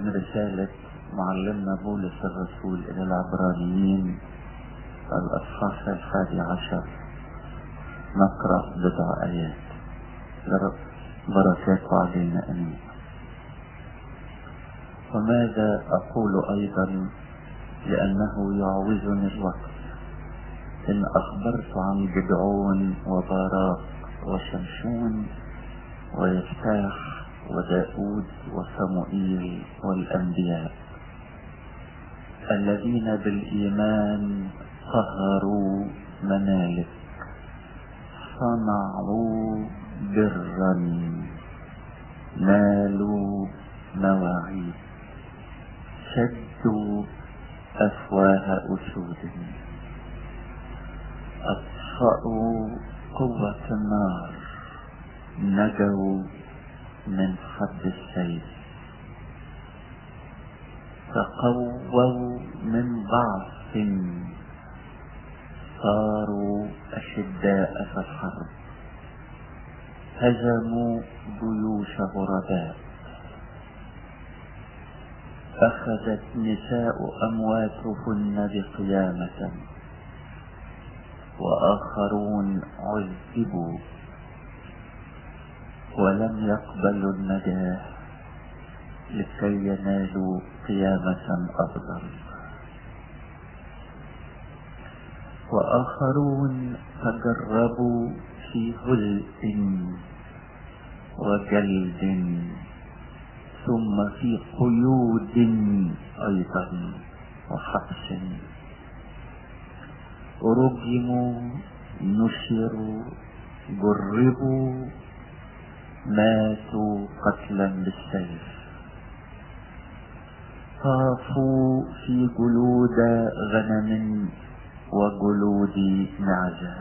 من رسالة معلمنا بولس الرسول إلى العبرانيين الأصحاح الحادي عشر نقرأ بضع آيات لرب بركاته علينا أمين وماذا أقول أيضا لأنه يعوزني الوقت إن أخبرت عن جدعون وباراق وشمشون ويفتاح وداود وصموئيل والأنبياء الذين بالإيمان قهروا ممالك صنعوا برا نالوا مواعيد شدوا أفواه أسود أطفأوا قوة النار نجوا من حد السيف تقووا من ضعف صاروا أشداء في الحرب هزموا جيوش غرباء أخذت نساء أمواتهن بقيامة وآخرون عذبوا ولم يقبلوا النجاة لكي ينالوا قيامة أفضل وآخرون تجربوا في هلء وجلد ثم في قيود أيضا وحبس رجموا نشروا جربوا ماتوا قتلا بالسيف طافوا في جلود غنم وجلود معزة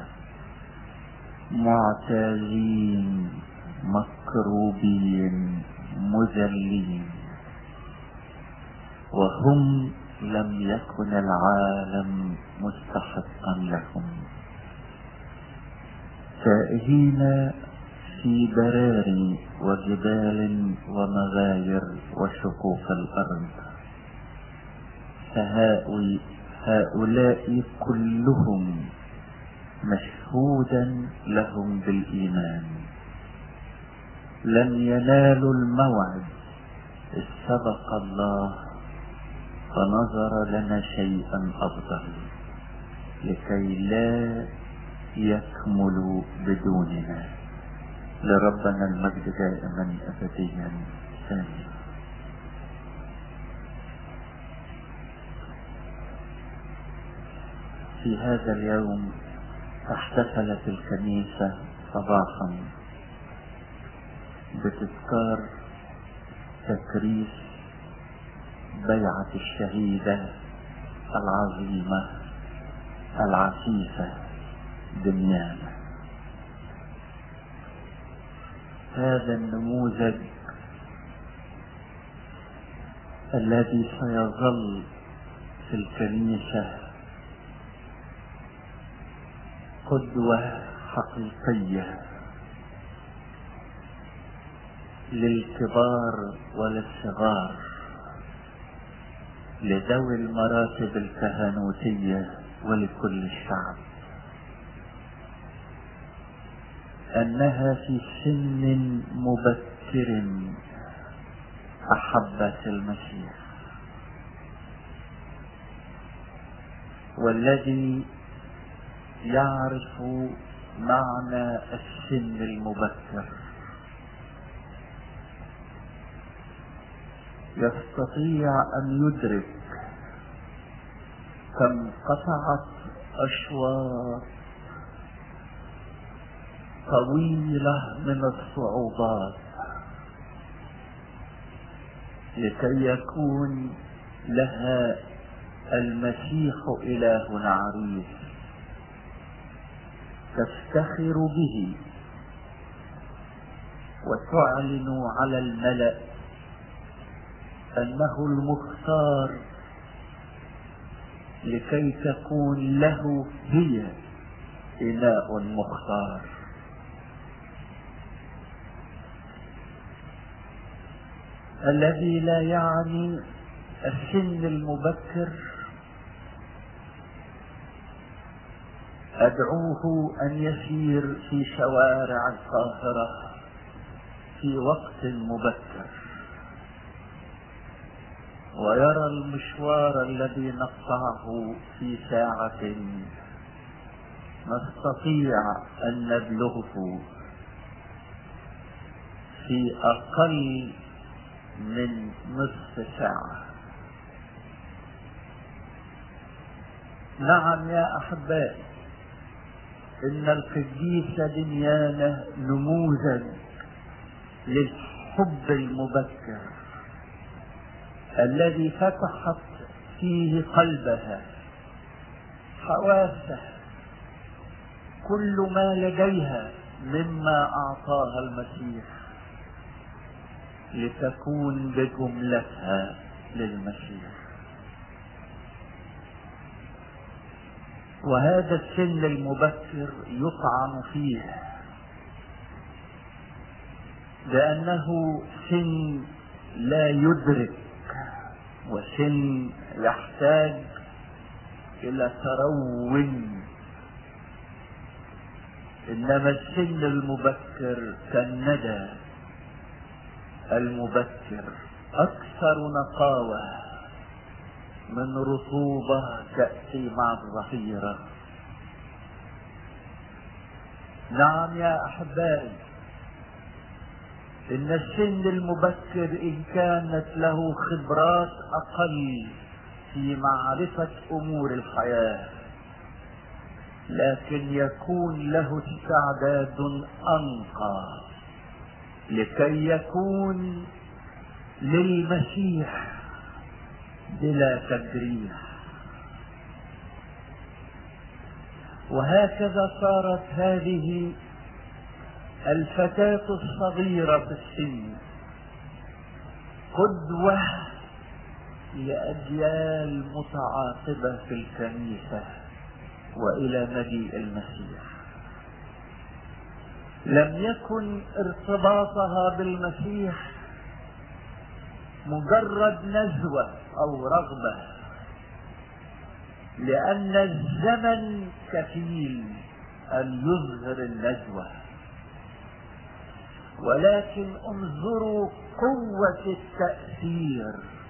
معتازين مكروبين مذلين وهم لم يكن العالم مستحقا لهم تائهين في براري وجبال ومغاير وشقوق الأرض فهؤلاء كلهم مشهودا لهم بالإيمان لن ينالوا الموعد إذ سبق الله فنظر لنا شيئا أفضل لكي لا يكملوا بدوننا لربنا المجد دائما أبديا ثانيا في هذا اليوم احتفلت الكنيسة صباحا بتذكار تكريس بيعة الشهيدة العظيمة العفيفة دنيانا هذا النموذج الذي سيظل في الكنيسة قدوة حقيقية للكبار وللصغار لذوي المراتب الكهنوتية ولكل الشعب أنها في سن مبكر أحبت المسيح والذي يعرف معنى السن المبكر يستطيع أن يدرك كم قطعت أشواط طويلة من الصعوبات لكي يكون لها المسيح إله عريس تفتخر به وتعلن على الملأ أنه المختار لكي تكون له هي إناء مختار الذي لا يعني السن المبكر أدعوه أن يسير في شوارع القاهرة في وقت مبكر ويرى المشوار الذي نقطعه في ساعة نستطيع أن نبلغه في أقل من نصف ساعة نعم يا أحبائي إن القديسة دنيانة نموذج للحب المبكر الذي فتحت فيه قلبها حواسها كل ما لديها مما أعطاها المسيح لتكون بجملتها للمسيح وهذا السن المبكر يطعن فيه لأنه سن لا يدرك وسن يحتاج إلى ترون إنما السن المبكر كالندى المبكر أكثر نقاوة من رطوبة تأتي مع الظهيرة نعم يا أحبائي إن السن المبكر إن كانت له خبرات أقل في معرفة أمور الحياة لكن يكون له استعداد أنقى لكي يكون للمسيح بلا تجريح وهكذا صارت هذه الفتاة الصغيرة في السن قدوة لأجيال متعاقبة في الكنيسة وإلى مجيء المسيح لم يكن ارتباطها بالمسيح مجرد نزوة أو رغبة لأن الزمن كفيل أن يظهر النزوة ولكن انظروا قوة التأثير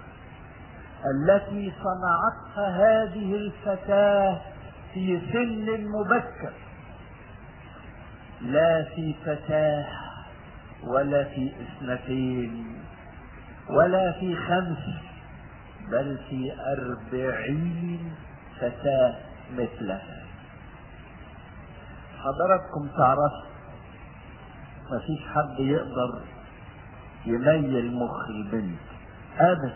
التي صنعتها هذه الفتاة في سن مبكر لا في فتاة ولا في اثنتين ولا في خمس بل في أربعين فتاة مثلها حضراتكم تعرفوا ما فيش حد يقدر يميل مخ البنت ابدا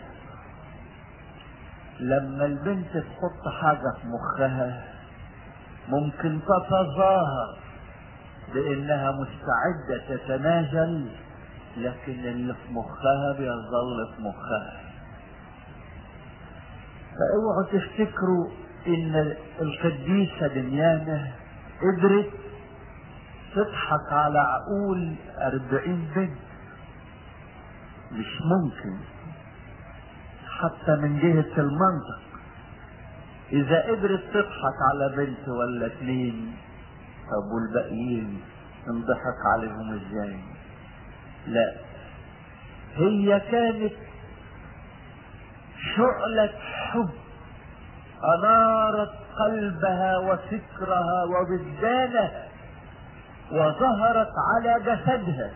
لما البنت تحط حاجة في مخها ممكن تتظاهر بانها مستعدة تتنازل لكن اللي في مخها بيظل في مخها فاوعوا تفتكروا ان القديسة دميانة قدرت تضحك على عقول أربعين بنت مش ممكن حتى من جهة المنطق إذا قدرت تضحك على بنت ولا اتنين طب والباقيين انضحك عليهم ازاي؟ لا هي كانت شعلة حب أنارت قلبها وفكرها ووجدانها وظهرت على جسدها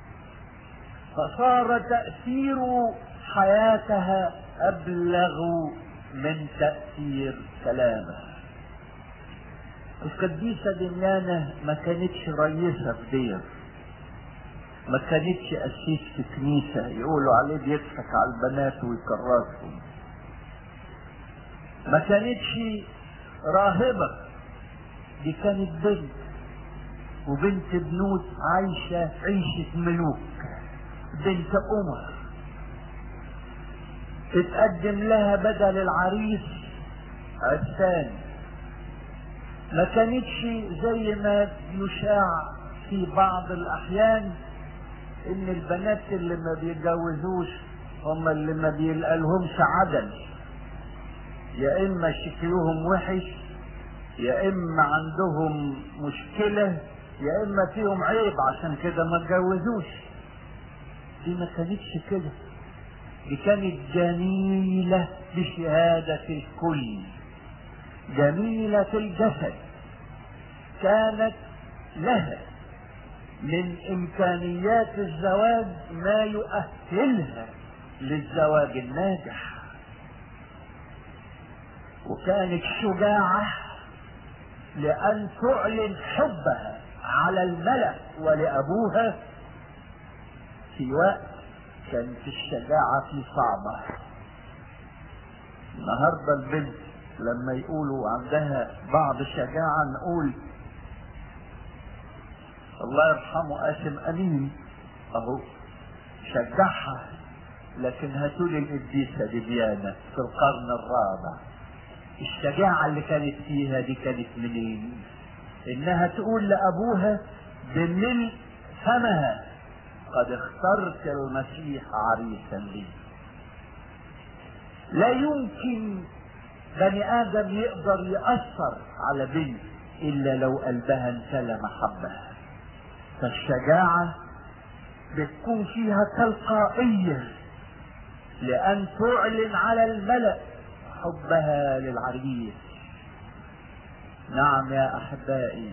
فصار تأثير حياتها أبلغ من تأثير كلامها القديسة دميانة ما كانتش رئيسة في دير ما كانتش قسيس في كنيسة يقولوا عليه بيضحك على البنات ويكرسهم ما كانتش راهبة دي كانت بنت وبنت بنوت عايشة عيشة ملوك بنت أمر تتقدم لها بدل العريس عرسان ما كانتش زي ما يشاع في بعض الأحيان إن البنات اللي ما بيتجوزوش هم اللي ما بيلقالهمش عدل يا اما شكلهم وحش يا اما عندهم مشكلة يا اما فيهم عيب عشان كده ما اتجوزوش دي ما كانتش كده دي كانت جميلة بشهادة الكل جميلة الجسد كانت لها من امكانيات الزواج ما يؤهلها للزواج الناجح وكانت شجاعة لأن تعلن حبها على الملأ ولأبوها في وقت كانت الشجاعة فيه صعبة النهاردة البنت لما يقولوا عندها بعض شجاعة نقول الله يرحمه قاسم أمين أهو شجعها لكن هاتولي القديسة ديانا في القرن الرابع الشجاعة اللي كانت فيها دي كانت منين انها تقول لابوها بملء فمها قد اخترت المسيح عريسا لي لا يمكن بني ادم يقدر يأثر على بنت الا لو قلبها امتلى محبة فالشجاعة بتكون فيها تلقائية لان تعلن على الملأ حبها للعريس نعم يا احبائي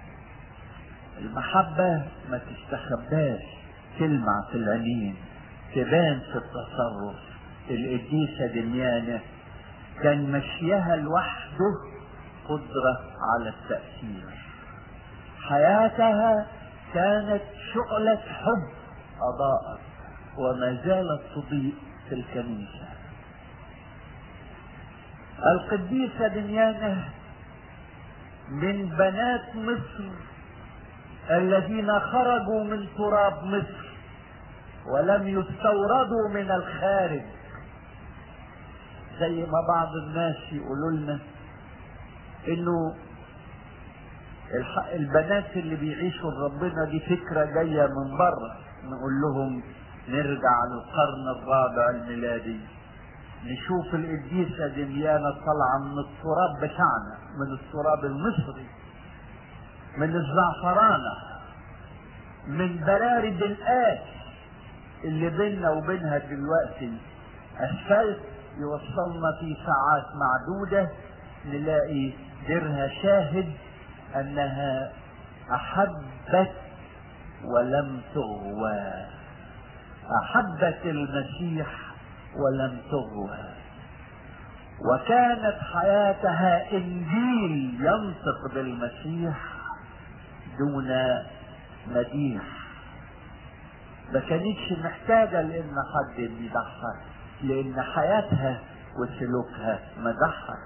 المحبة ما تستخباش تلمع في العينين تبان في التصرف القديسة دميانة كان مشيها لوحده قدرة على التأثير حياتها كانت شعلة حب أضاءت وما زالت تضيء في الكنيسة القديسة دميانة من بنات مصر الذين خرجوا من تراب مصر ولم يستوردوا من الخارج زي ما بعض الناس يقولوا لنا انه البنات اللي بيعيشوا ربنا دي فكرة جاية من بره نقول لهم نرجع للقرن الرابع الميلادي نشوف القديسة دميانة طالعة من التراب بتاعنا من التراب المصري من الزعفرانة من برارد الآس اللي بيننا وبينها دلوقتي أسفلت يوصلنا في ساعات معدودة نلاقي درها شاهد أنها أحبت ولم تغوى أحبت المسيح ولم تغوى وكانت حياتها انجيل ينطق بالمسيح دون مديح ما كانتش محتاجة لان حد يمدحها لان حياتها وسلوكها مدحها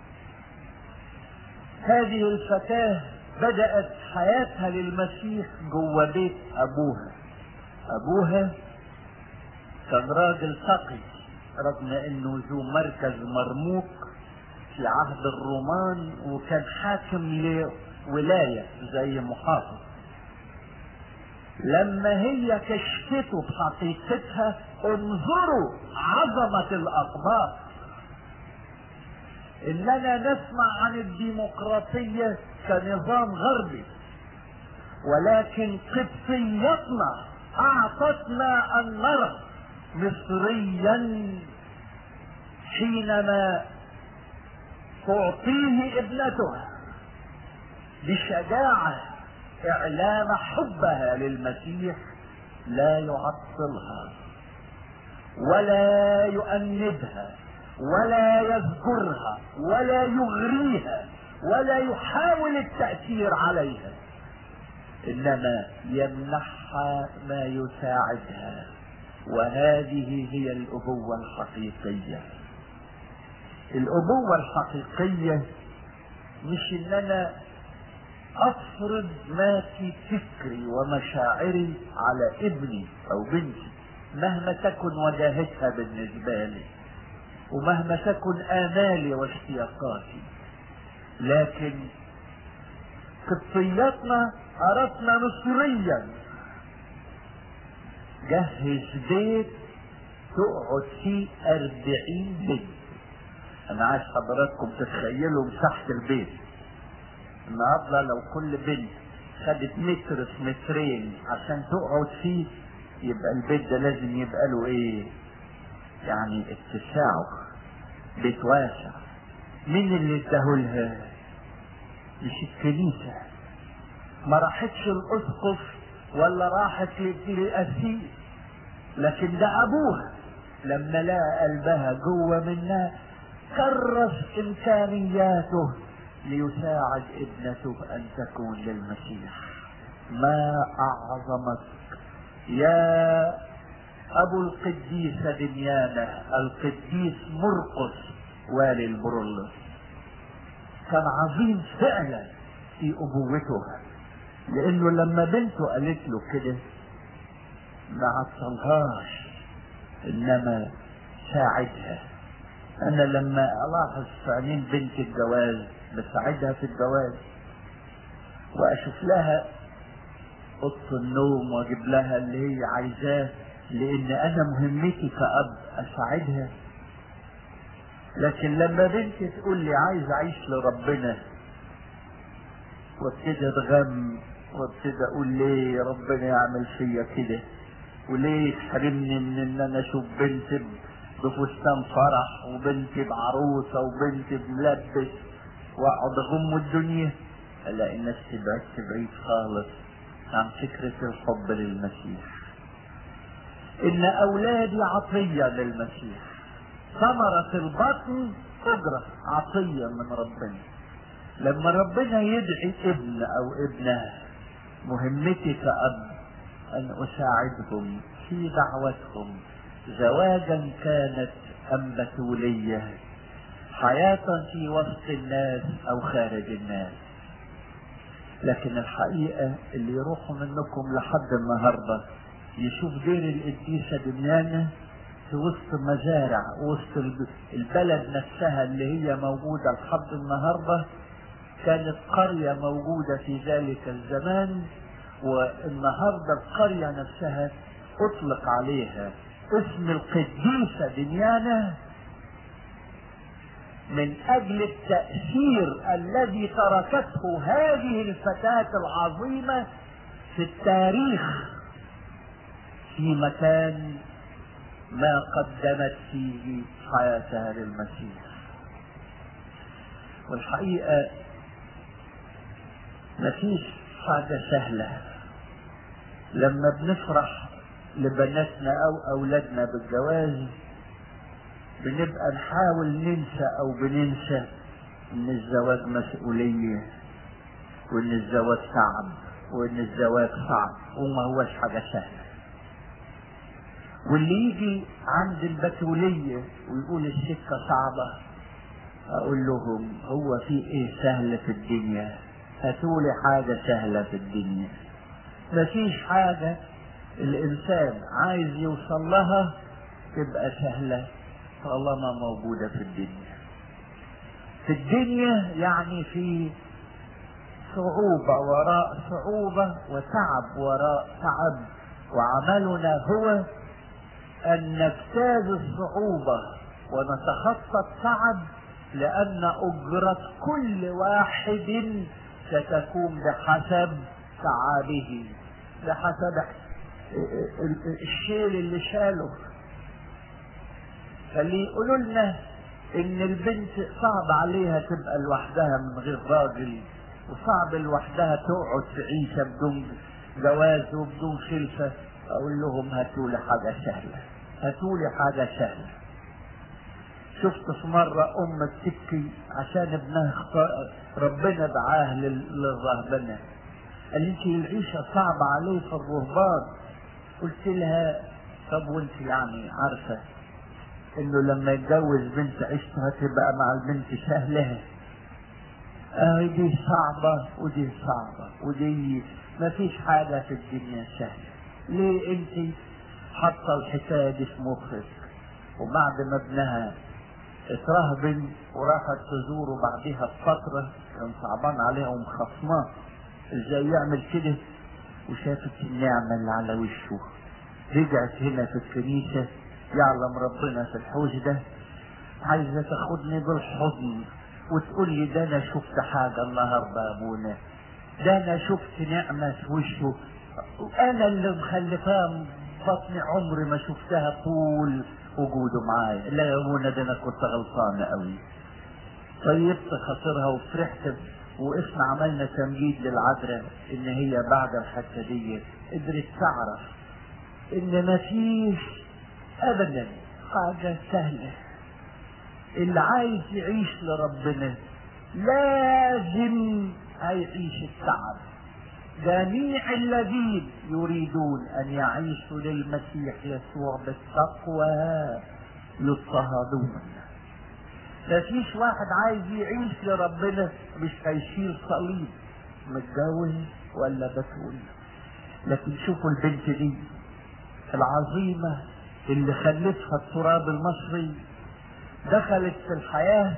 هذه الفتاة بدأت حياتها للمسيح جوه بيت أبوها أبوها كان راجل تقي رغم انه ذو مركز مرموق في عهد الرومان وكان حاكم لولاية زي محافظ لما هي كشفته بحقيقتها انظروا عظمة الاقباط اننا نسمع عن الديمقراطية كنظام غربي ولكن قبطيتنا اعطتنا ان نرى مصريا حينما تعطيه ابنتها بشجاعة اعلان حبها للمسيح لا يعطلها ولا يؤندها ولا يذكرها ولا يغريها ولا يحاول التأثير عليها انما يمنحها ما يساعدها وهذه هي الأبوة الحقيقية الأبوة الحقيقية مش إن أنا أفرض ما في فكري ومشاعري على ابني أو بنتي مهما تكن وجاهتها بالنسبة لي ومهما تكن آمالي واشتياقاتي لكن قبطياتنا أردنا مصريا جهز بيت تقعد فيه أربعين بنت أنا عايز حضراتكم تتخيلوا مساحة البيت النهارده لو كل بنت خدت متر في مترين عشان تقعد فيه يبقى البيت ده لازم يبقى له ايه يعني اتساعه بيت واسع مين اللي اداهولها مش الكنيسة ما راحتش الاسقف ولا راحت للاسيس لكن ده ابوها لما لقى قلبها جوه منها كرس امكانياته ليساعد ابنته ان تكون للمسيح ما اعظمك يا ابو القديس دميانة القديس مرقس والي البرولس كان عظيم فعلا في ابوته لانه لما بنته قالت له كده ما عطلهاش انما ساعدها انا لما الاحظ في عينين بنت الجواز بساعدها في الجواز واشوف لها اوضه النوم واجيب لها اللي هي عايزاه لان انا مهمتي كاب اساعدها لكن لما بنتي تقول لي عايز اعيش لربنا وابتدي اتغم وابتدي اقول ليه ربنا يعمل فيا كده وليه تحرمني من ان انا اشوف بنت بفستان فرح وبنت بعروسه وبنت بملبس واقعد اغم الدنيا الاقي نفسي بعدت بعيد خالص عن فكرة الحب للمسيح ان اولادي عطية للمسيح ثمرة البطن اجرة عطية من ربنا لما ربنا يدعي ابن او ابنه مهمتي كأب ان اساعدهم في دعوتهم زواجا كانت ام بتولية حياة في وسط الناس او خارج الناس لكن الحقيقة اللي يروحوا منكم لحد النهاردة يشوف دير القديسة دميانة في وسط مزارع وسط البلد نفسها اللي هي موجودة لحد النهاردة كانت قرية موجودة في ذلك الزمان والنهاردة القرية نفسها اطلق عليها اسم القديسة دميانة من اجل التأثير الذي تركته هذه الفتاة العظيمة في التاريخ في مكان ما قدمت فيه حياتها للمسيح والحقيقة مفيش حاجة سهلة لما بنفرح لبناتنا او اولادنا بالجواز بنبقى نحاول ننسى او بننسى ان الزواج مسؤولية وان الزواج تعب وان الزواج صعب وما هوش حاجة سهلة واللي يجي عند البتولية ويقول السكة صعبة اقول لهم هو في ايه سهل في الدنيا هاتولي حاجة سهلة في الدنيا مفيش حاجة الانسان عايز يوصل لها تبقى سهلة طالما موجودة في الدنيا في الدنيا يعني في صعوبة وراء صعوبة وتعب وراء تعب وعملنا هو أن نجتاز الصعوبة ونتخطى التعب لأن أجرة كل واحد ستكون بحسب تعبه بحسب الشيل اللي شاله فاللي يقولوا لنا ان البنت صعب عليها تبقى لوحدها من غير راجل وصعب لوحدها تقعد في عيشة بدون جواز وبدون خلفة اقول لهم هاتوا لي حاجة سهلة هاتوا لي حاجة سهلة شفت في مرة ام تبكي عشان ابنها اختار ربنا دعاه للرهبنة قالت لي العيشة صعبة عليه في الرهبان قلت لها طب وانت يعني عارفة انه لما يتجوز بنت عيشتها تبقى مع البنت سهلة اه دي صعبة ودي صعبة ودي ما فيش حاجة في الدنيا سهلة ليه انت حاطة الحكاية دي في مخك وبعد ما ابنها اترهبن وراحت تزوره بعدها بفترة كان صعبان عليها ومخصماه ازاي يعمل كده وشافت النعمة اللي على وشه رجعت هنا في الكنيسة يعلم ربنا في الحوش ده عايزة تاخدني بالحضن وتقول لي ده انا شفت حاجة النهاردة يا ابونا ده انا شفت نعمة في وشه انا اللي مخلفاه بطني عمري ما شفتها طول وجوده معايا لا يا ابونا ده انا كنت غلطانة قوي طيبت خاطرها وفرحت وقفنا عملنا تمجيد للعذراء ان هي بعد الحادثه دي قدرت تعرف ان مفيش ابدا حاجه سهله اللي عايز يعيش لربنا لازم هيعيش التعب جميع الذين يريدون ان يعيشوا للمسيح يسوع بالتقوى يضطهدون مفيش واحد عايز يعيش لربنا مش هيشيل صليب متجوز ولا بتقول لكن شوفوا البنت دي العظيمة اللي خلتها التراب المصري دخلت في الحياة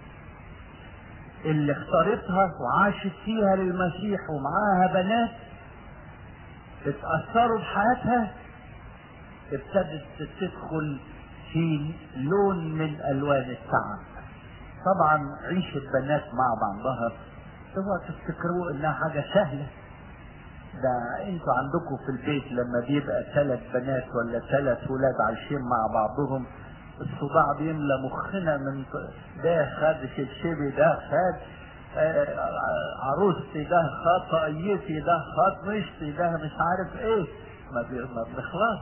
اللي اختارتها وعاشت فيها للمسيح ومعاها بنات اتأثروا بحياتها ابتدت تدخل في لون من الوان التعب طبعا عيشة بنات مع بعضها اوعوا تفتكروا انها حاجة سهلة ده انتوا عندكم في البيت لما بيبقى ثلاث بنات ولا ثلاث ولاد عايشين مع بعضهم الصداع بيملى مخنا من ده خد شبشبي ده خد عروستي ده خد طاقيتي ده خد مشتي ده مش عارف ايه ما بنخلص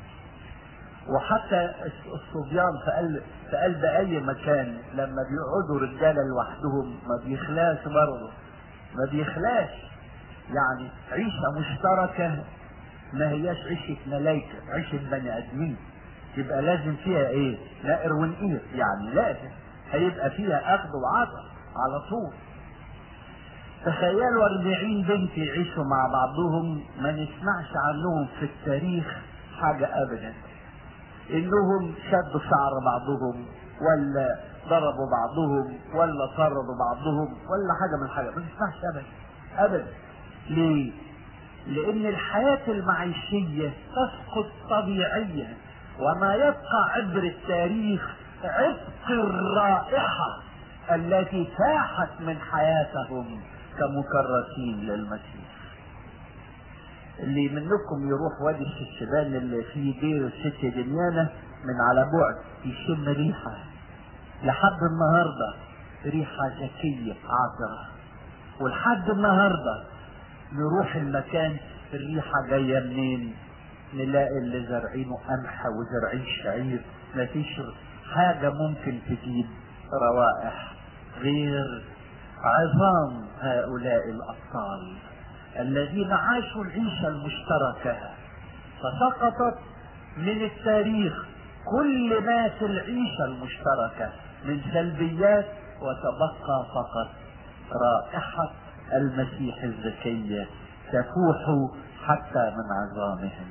وحتى الصبيان في قلب في قلب اي مكان لما بيقعدوا رجاله لوحدهم ما بيخلاش برضه ما بيخلاش يعني عيشه مشتركه ما هياش عيشه ملايكه عيشه بني ادمين يبقى لازم فيها ايه نائر ونقير يعني لازم هيبقى فيها اخذ وعطاء على طول تخيلوا 40 بنت يعيشوا مع بعضهم ما نسمعش عنهم في التاريخ حاجه ابدا انهم شدوا شعر بعضهم ولا ضربوا بعضهم ولا طردوا بعضهم ولا حاجه من الحاجات ما نسمعش ابدا ابدا ليه؟ لان الحياه المعيشيه تسقط طبيعيا وما يبقى عبر التاريخ عتق الرائحه التي فاحت من حياتهم كمكرسين للمسيح اللي منكم يروح وادي الشبان اللي فيه دير الست دميانة من على بعد يشم ريحة لحد النهاردة ريحة ذكية عطرة ولحد النهاردة نروح المكان الريحة جاية منين نلاقي اللي زارعينه قمح وزارعين شعير مفيش حاجة ممكن تجيب روائح غير عظام هؤلاء الأبطال الذين عاشوا العيشة المشتركة فسقطت من التاريخ كل ما في العيشة المشتركة من سلبيات وتبقى فقط رائحة المسيح الزكية تفوح حتى من عظامهم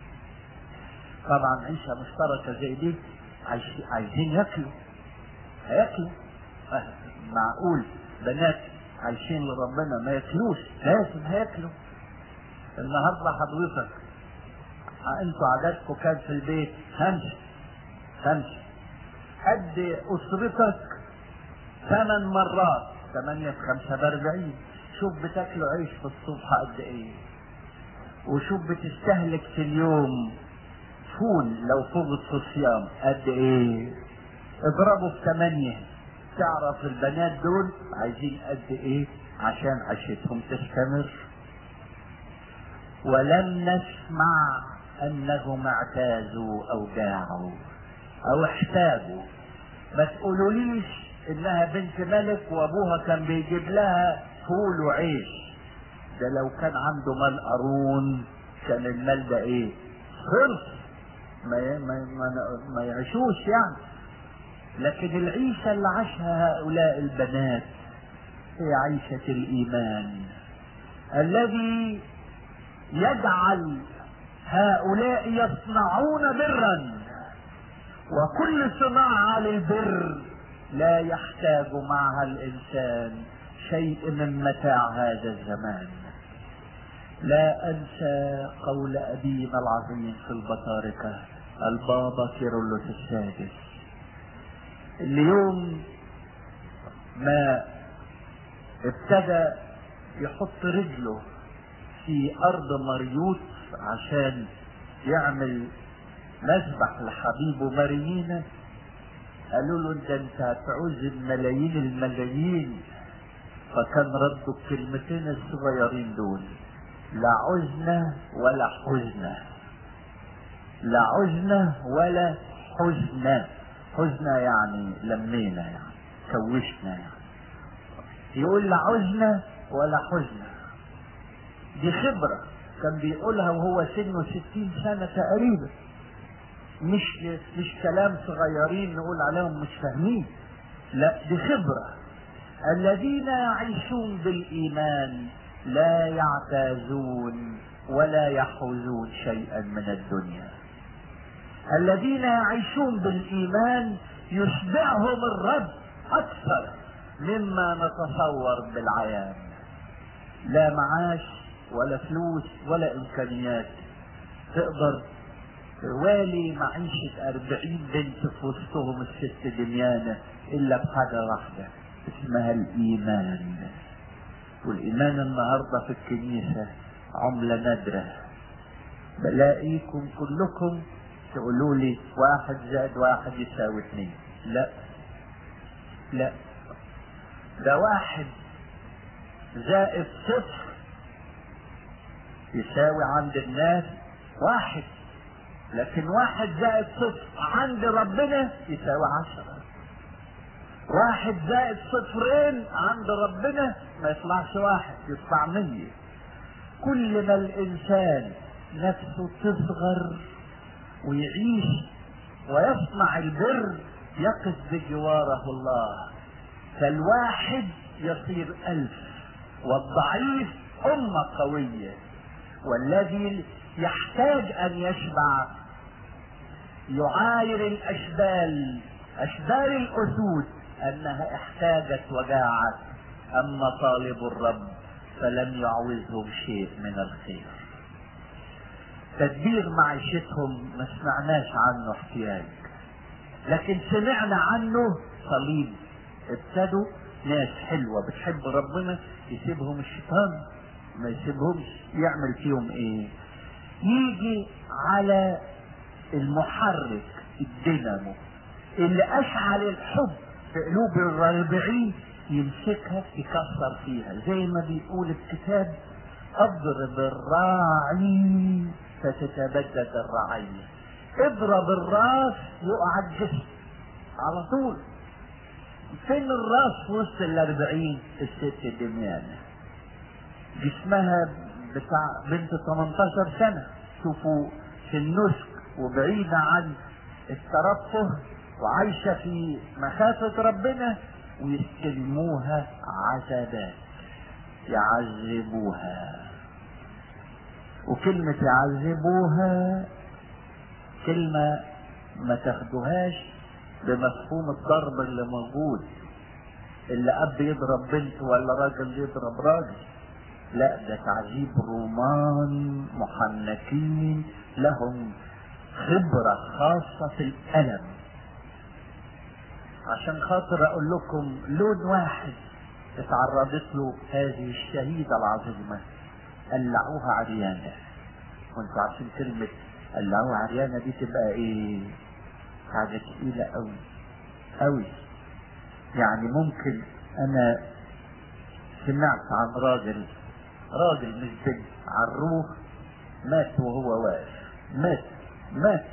طبعا عيشة مشتركة زي دي عايزين ياكلوا هياكلوا معقول بنات عايشين لربنا ما ياكلوش لازم هياكلوا النهارده حضرتك انتوا عددكم كان في البيت خمسه خمسه قد اسرتك ثمان مرات ثمانية في خمسة بأربعين شوف بتاكلوا عيش في الصبح قد ايه وشوف بتستهلك في اليوم فول لو فوق في الصيام قد ايه اضربوا في ثمانية تعرف البنات دول عايزين قد ايه عشان عشتهم تستمر ولم نسمع انهم اعتازوا او جاعوا او احتاجوا ما تقولوليش انها بنت ملك وابوها كان بيجيب لها فول وعيش ده لو كان عنده مال قارون كان المال ده ايه خلص ما ما ما, ما يعيشوش يعني لكن العيشة اللي عاشها هؤلاء البنات هي عيشة الإيمان الذي يجعل هؤلاء يصنعون برا وكل صناعة للبر لا يحتاج معها الإنسان شيء من متاع هذا الزمان لا أنسى قول أبينا العظيم في البطاركة البابا كيرلس السادس اليوم ما ابتدى يحط رجله في ارض مريوط عشان يعمل مذبح لحبيبه مريمينا قالوا له انت انت هتعوز الملايين الملايين فكان رده الكلمتين الصغيرين دول لا عزنا ولا حزنا لا عزنا ولا حزنا حزنا يعني لمينا يعني كوشنا يعني يقول لا عزنا ولا حزنا دي خبرة كان بيقولها وهو سنه ستين سنة تقريبا مش مش كلام صغيرين نقول عليهم مش فاهمين لا دي خبرة الذين يعيشون بالإيمان لا يعتازون ولا يحوزون شيئا من الدنيا الذين يعيشون بالإيمان يشبعهم الرب أكثر مما نتصور بالعيان لا معاش ولا فلوس ولا إمكانيات تقدر والي معيشة أربعين بنت في وسطهم الست دميانة إلا بحاجة واحدة اسمها الإيمان والإيمان النهاردة في الكنيسة عملة نادرة بلاقيكم كلكم تقولوا لي واحد زائد واحد يساوي اثنين لا لا ده واحد زائد صفر يساوي عند الناس واحد لكن واحد زائد صفر عند ربنا يساوي عشرة واحد زائد صفرين عند ربنا ما يطلعش واحد يطلع مية كل ما الإنسان نفسه تصغر ويعيش ويصنع البر يقف بجواره الله فالواحد يصير ألف والضعيف أمة قوية والذي يحتاج أن يشبع يعاير الأشبال أشبال الأسود أنها احتاجت وجاعت أما طالب الرب فلم يعوزهم شيء من الخير تدبير معيشتهم ما سمعناش عنه احتياج لكن سمعنا عنه صليب ابتدوا ناس حلوة بتحب ربنا يسيبهم الشيطان ما يسيبهمش يعمل فيهم ايه يجي على المحرك الدينامو اللي اشعل الحب في قلوب الرابعين يمسكها يكسر فيها زي ما بيقول الكتاب اضرب الراعي فتتبدد الرعية اضرب الراس يقع الجسم على طول فين الراس في وسط الاربعين الست دميانة جسمها بتاع بنت 18 سنة شوفوا في النسك وبعيدة عن الترفه وعايشة في مخافة ربنا ويستلموها عذابات يعذبوها وكلمة يعذبوها كلمة ما تاخدوهاش بمفهوم الضرب اللي موجود اللي اب يضرب بنت ولا راجل يضرب راجل لا ده تعذيب رومان محنكين لهم خبرة خاصة في الألم عشان خاطر أقول لكم لون واحد اتعرضت له هذه الشهيدة العظيمة قلعوها عريانة وانتوا عارفين كلمة قلعوها عريانة دي تبقى ايه؟ حاجة تقيلة أوي أوي يعني ممكن أنا سمعت عن راجل راجل مش بنت عروه مات وهو واقف مات مات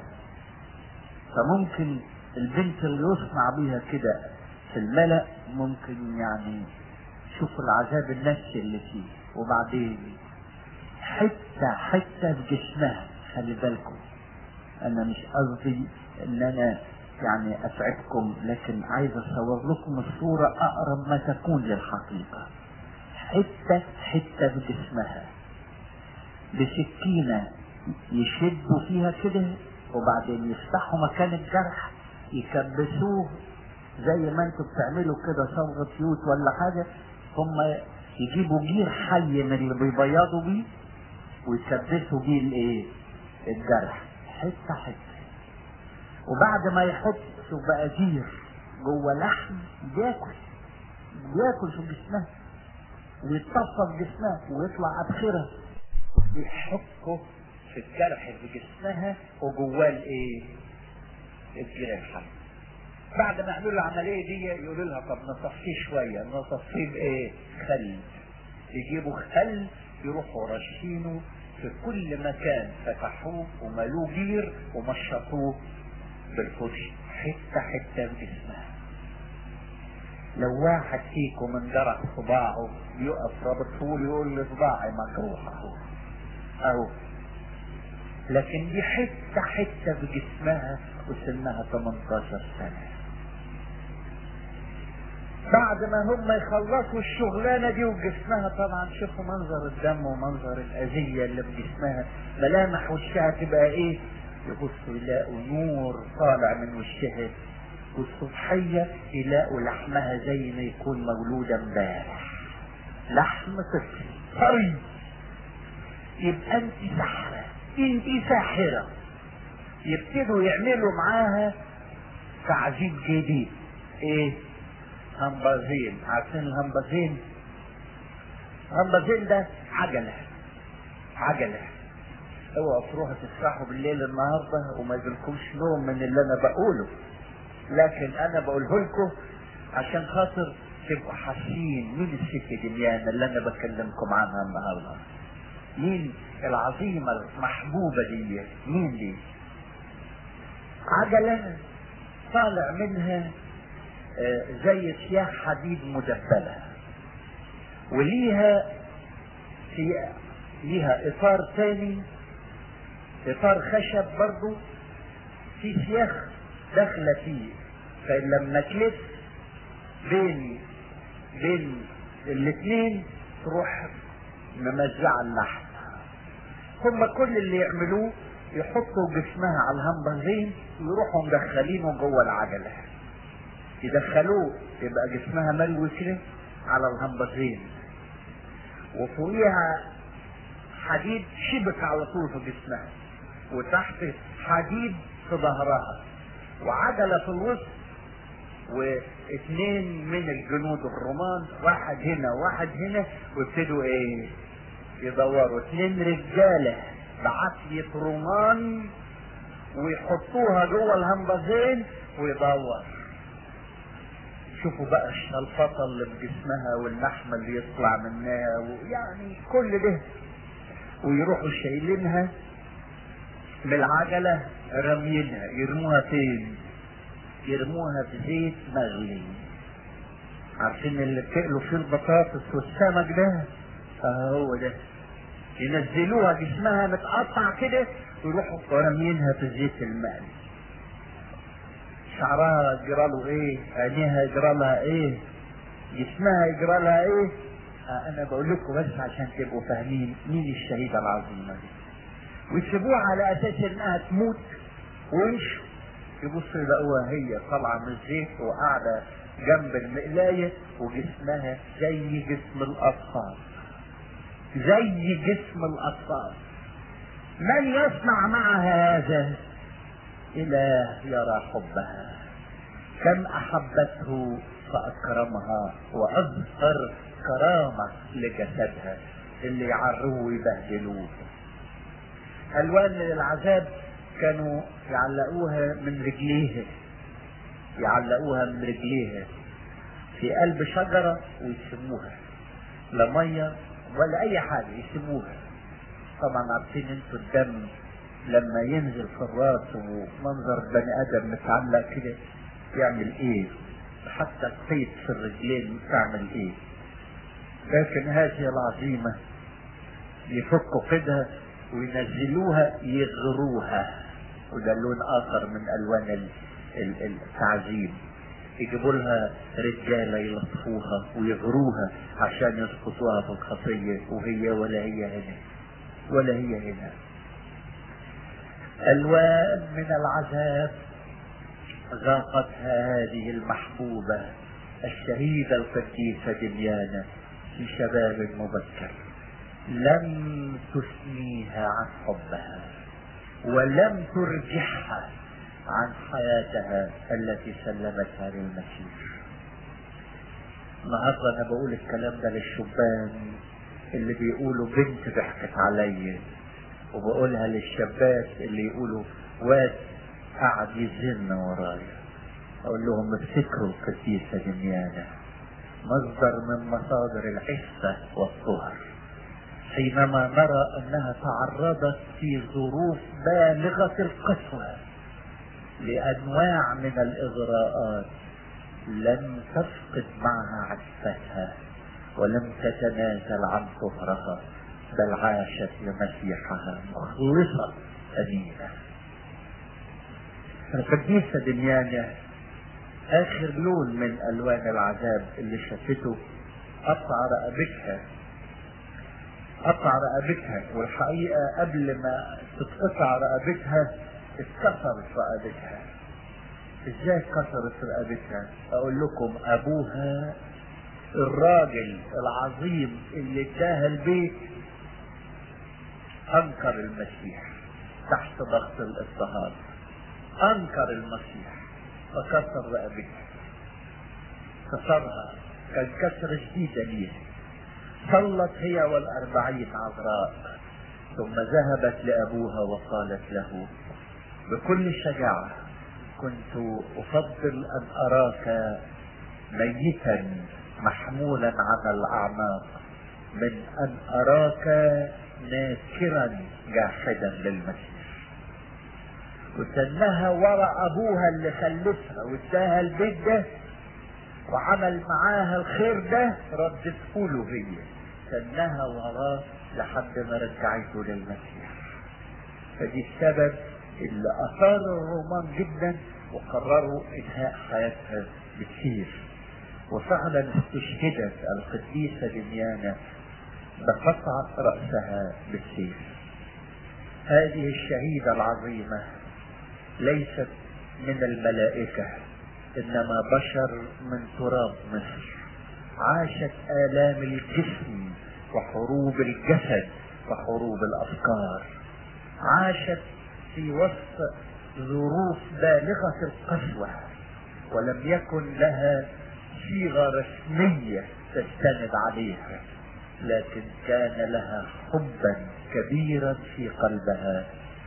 فممكن البنت اللي يصنع بيها كده في الملأ ممكن يعني شوف العذاب النفسي اللي فيه وبعدين حتة حتة في جسمها خلي بالكم انا مش قصدي ان انا يعني اتعبكم لكن عايز اصور لكم الصورة اقرب ما تكون للحقيقة حتة حتة في جسمها بسكينة يشدوا فيها كده وبعدين يفتحوا مكان الجرح يكبسوه زي ما انتوا بتعملوا كده صبغة يوت ولا حاجة هم يجيبوا جير حي من اللي بيبيضوا بيه ويكبسوا بيه الايه؟ الجرح حتة حتة وبعد ما يحط شوف بقى جير جوه لحم بياكل بياكل في جسمها ويتصف جسمها ويطلع ابخره يحطه في الجرح في جسمها وجواه الايه؟ الجراحه بعد ما يعملوا العمليه دي يقولوا لها طب نصفيه شويه نصفيه بايه؟ خل يجيبوا خل يروحوا رشينه في كل مكان فتحوه وملوه جير ومشطوه بالفرش حته حته في جسمها لو واحد فيكم انجرح صباعه يقف رابط طول يقول لي صباعي مجروح اهو اهو لكن دي حته حته في جسمها وسنها 18 سنه بعد ما هم يخلصوا الشغلانة دي وجسمها طبعا شوفوا منظر الدم ومنظر الأذية اللي في جسمها ملامح وشها تبقى ايه يبصوا يلاقوا نور طالع من وشها والصبحية يلاقوا لحمها زي ما يكون مولودة امبارح لحم طفل طري يبقى انت ساحرة انت ساحرة يبتدوا يعملوا معاها تعذيب جديد ايه همبازين عارفين الهمبازين همبازين ده عجلة عجلة اوعوا تروحوا تسرحوا بالليل النهارده وما يجيلكمش نوم من اللي انا بقوله لكن انا بقوله لكم عشان خاطر تبقوا حاسين مين الست دميانة اللي انا بكلمكم عنها النهارده مين العظيمة المحبوبة دي مين دي عجلة طالع منها آه، زي سياح حديد مدبلة وليها في ليها اطار تاني اطار خشب برضو في سياخ داخله فيه فلما تلف بين بين الاثنين تروح ممزعه اللحم هم كل اللي يعملوه يحطوا جسمها على الهمبرزين ويروحوا مدخلينه جوه العجله يدخلوه يبقى جسمها ملوي كده على الهمبرزين وفوقيها حديد شبك على طول في جسمها وتحت حديد في ظهرها وعجلة في الوسط واثنين من الجنود الرومان واحد هنا وواحد هنا وابتدوا ايه يدوروا اثنين رجالة بعافية رومان ويحطوها جوه الهمبازين ويدور شوفوا بقى الشلفطة اللي في جسمها واللحمة اللي يطلع منها ويعني كل ده ويروحوا شايلينها بالعجلة رمينها يرموها فين يرموها في زيت مغلي عارفين اللي بتقلوا فيه البطاطس والسمك ده اهو ده ينزلوها جسمها متقطع كده ويروحوا رامينها في زيت المقلي شعرها يجرى له ايه عينيها يجرى لها ايه جسمها يجرى لها ايه آه انا بقول لكم بس عشان تبقوا فاهمين مين الشهيدة العظيمة دي ويسيبوها على اساس انها تموت ويمشوا يبصوا يلاقوها هي طالعه من الزيت وقاعده جنب المقلايه وجسمها زي جسم الاطفال زي جسم الاطفال من يصنع معها هذا اله يرى حبها كم احبته فاكرمها واظهر كرامه لجسدها اللي يعروه ويبهدلوه الوان للعذاب كانوا يعلقوها من رجليها يعلقوها من رجليها في قلب شجرة ويسموها لا مية ولا أي حاجة يسموها طبعا عارفين انتوا الدم لما ينزل في الراس ومنظر بني آدم متعلق كده يعمل ايه حتى الخيط في الرجلين تعمل ايه لكن هذه العظيمة يفكوا كده وينزلوها يغروها وده لون اخر من الوان التعذيب يجيبوا لها رجاله يلطفوها ويغروها عشان يسقطوها في الخطيه وهي ولا هي هنا ولا هي هنا الوان من العذاب ذاقتها هذه المحبوبه الشهيده القديسه دميانه في شباب مبكر لم تثنيها عن حبها ولم ترجحها عن حياتها التي سلمتها للمسيح النهارده انا بقول الكلام ده للشبان اللي بيقولوا بنت ضحكت عليا وبقولها للشابات اللي يقولوا واد قعد يزن ورايا اقول لهم افتكروا القديسه دميانه مصدر من مصادر العفه والطهر حينما نرى انها تعرضت في ظروف بالغه القسوه لانواع من الاغراءات لم تفقد معها عفتها ولم تتنازل عن طهرها بل عاشت لمسيحها مخلصة أمينة القديسة دميانة آخر لون من ألوان العذاب اللي شافته قطع رقبتها قطع رقبتها والحقيقة قبل ما تتقطع رقبتها اتكسرت رقبتها ازاي كسرت رقبتها اقول لكم ابوها الراجل العظيم اللي اداها البيت انكر المسيح تحت ضغط الاضطهاد انكر المسيح فكسر رقبتها كسرها كان كسر شديدة ليها صلت هي والأربعين عذراء ثم ذهبت لأبوها وقالت له بكل شجاعة كنت أفضل أن أراك ميتا محمولا على الأعناق من أن أراك ناكرا جاحدا للمسيح وسنها ورا أبوها اللي خلفها واداها البيت ده وعمل معاها الخير ده ردته له هي سنها وراه لحد ما رجعته للمسيح فدي السبب اللي اثار الرومان جدا وقرروا انهاء حياتها بالسيف وفعلا استشهدت القديسه دميانه بقطع راسها بالسيف هذه الشهيده العظيمه ليست من الملائكه انما بشر من تراب مصر عاشت الام الجسم وحروب الجسد وحروب الافكار عاشت في وسط ظروف بالغه القسوه ولم يكن لها صيغه رسميه تستند عليها لكن كان لها حبا كبيرا في قلبها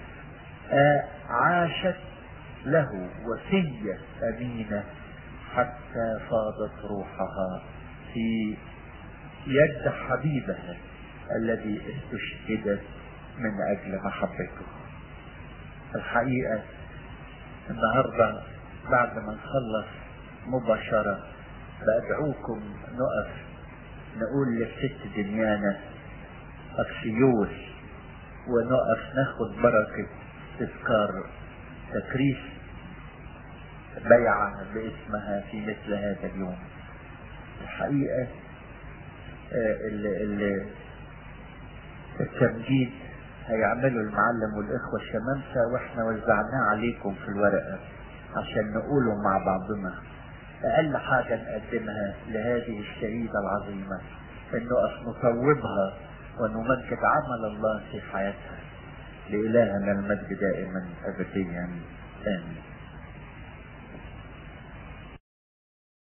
عاشت له وصية أمينة حتى فاضت روحها في يد حبيبها الذي استشهدت من أجل محبته الحقيقة النهاردة بعد ما نخلص مباشرة بأدعوكم نقف نقول للست دنيانا أكسيوس ونقف ناخد بركة تذكار تكريس بيعة باسمها في مثل هذا اليوم الحقيقة اللي التمجيد هيعملوا المعلم والإخوة الشمامسة وإحنا وزعناه عليكم في الورقة عشان نقوله مع بعضنا أقل حاجة نقدمها لهذه الشهيدة العظيمة إن نقف نصوبها ونمجد عمل الله في حياتها لإلهنا المجد دائما أبديا آمين